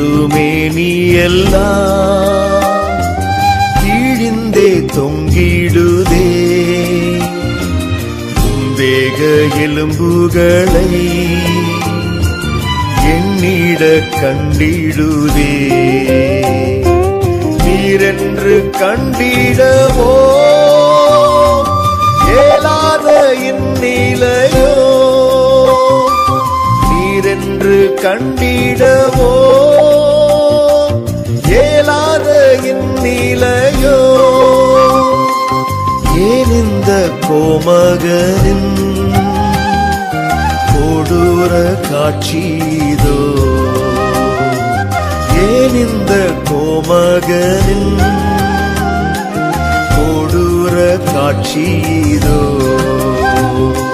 திருமேனி எல்லாம் கீழிந்தே தொங்கிடுதே தேக எலும்புகளை எண்ணிட கண்டிடுதே நீரென்று கண்டிடவோ ஏலாத இந்நிலையோ நீரென்று கண்டிடவோ ஏலாத இந்நிலையோ ஏன் இந்த கோமகனின் கொடூர காட்சிதோ ஏன் இந்த கோமகனின் கொடூர காட்சிதோ